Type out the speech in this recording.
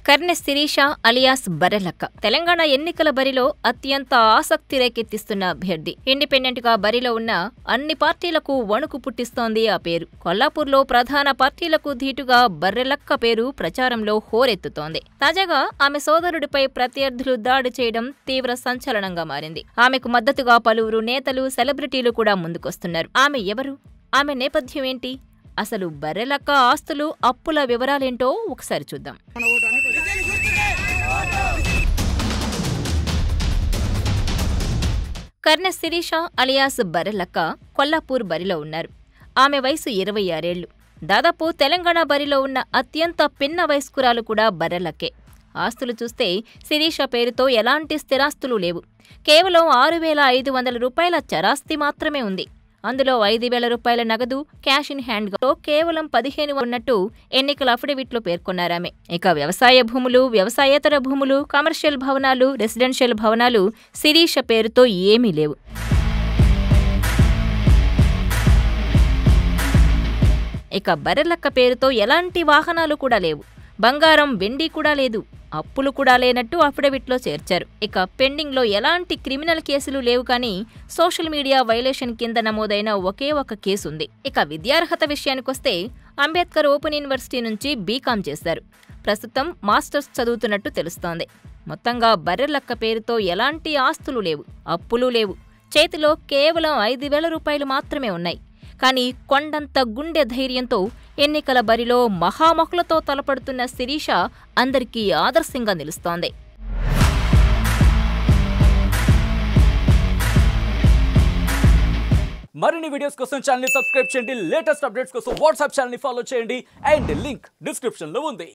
Karne Sirisha alias Barrelakka Telangana ఎన్నికల బరిలో అత్యంత ఆసక్తి రేకెత్తిస్తున్న అభ్యర్థి ఇండిపెండెంట్ గా బరిలో ఉన్న అన్ని పార్టీలకు వణుకు పుట్టిస్తోంది ఆ పేరు కొల్లాపూర్లో ప్రధాన పార్టీలకు ధీటుగా బర్రెలక్క పేరు ప్రచారంలో హోరెత్తుతోంది తాజాగా ఆమె సోదరుడిపై ప్రత్యర్థులు దాడి చేయడం తీవ్ర సంచలనంగా మారింది ఆమెకు మద్దతుగా పలువురు నేతలు సెలబ్రిటీలు కూడా ముందుకొస్తున్నారు ఆమె ఎవరు ఆమె నేపథ్యం ఏంటి అసలు బర్రెలక్క ఆస్తులు అప్పుల వివరాలేంటో ఒకసారి చూద్దాం కర్నె శిరీష అలియాస్ బరెలక్క కొల్లాపూర్ బరిలో ఉన్నారు ఆమె వయసు ఇరవై ఆరేళ్లు దాదాపు తెలంగాణ బరిలో ఉన్న అత్యంత పిన్న వయస్కురాలు కూడా బర్రెలక్కే ఆస్తులు చూస్తే శిరీష పేరుతో ఎలాంటి స్థిరాస్తులు లేవు కేవలం ఆరు వేల ఐదు వందల రూపాయల చరాస్తి మాత్రమే ఉంది అందులో ఐదు వేల రూపాయల నగదు క్యాష్ ఇన్ హ్యాండ్ తో కేవలం పదిహేను ఉన్నట్టు ఎన్నికల అఫిడవిట్లో పేర్కొన్నారామె ఇక వ్యవసాయ భూములు వ్యవసాయేతర భూములు కమర్షియల్ భవనాలు రెసిడెన్షియల్ భవనాలు శిరీష పేరుతో ఏమీ లేవు ఇక బర్రెలక్క పేరుతో ఎలాంటి వాహనాలు కూడా లేవు బంగారం వెండి కూడా లేదు అప్పులు కూడా లేనట్టు అఫిడవిట్లో చేర్చారు ఇక పెండింగ్లో ఎలాంటి క్రిమినల్ కేసులు లేవు కానీ సోషల్ మీడియా వైలేషన్ కింద నమోదైన ఒకే ఒక కేసు ఉంది ఇక విద్యార్హత విషయానికొస్తే అంబేద్కర్ ఓపెన్ యూనివర్సిటీ నుంచి బీకాం చేశారు ప్రస్తుతం మాస్టర్స్ చదువుతున్నట్టు తెలుస్తోంది మొత్తంగా బర్రెలక్క పేరుతో ఎలాంటి ఆస్తులు లేవు అప్పులు లేవు చేతిలో కేవలం ఐదు వేల రూపాయలు మాత్రమే ఉన్నాయి కానీ కొండంత గుండె ధైర్యంతో ఎన్నికల బరిలో మహామహులతో తలపడుతున్న శిరీష అందరికీ ఆదర్శంగా నిలుస్తోంది మరిన్ని వీడియోస్ కోసం ఛానల్ సబ్స్క్రైబ్ చేయండి లేటెస్ట్ అప్డేట్స్ కోసం వాట్సాప్ ఛానల్ ఫాలో చేయండి అండ్ లింక్ డిస్క్రిప్షన్ లో ఉంది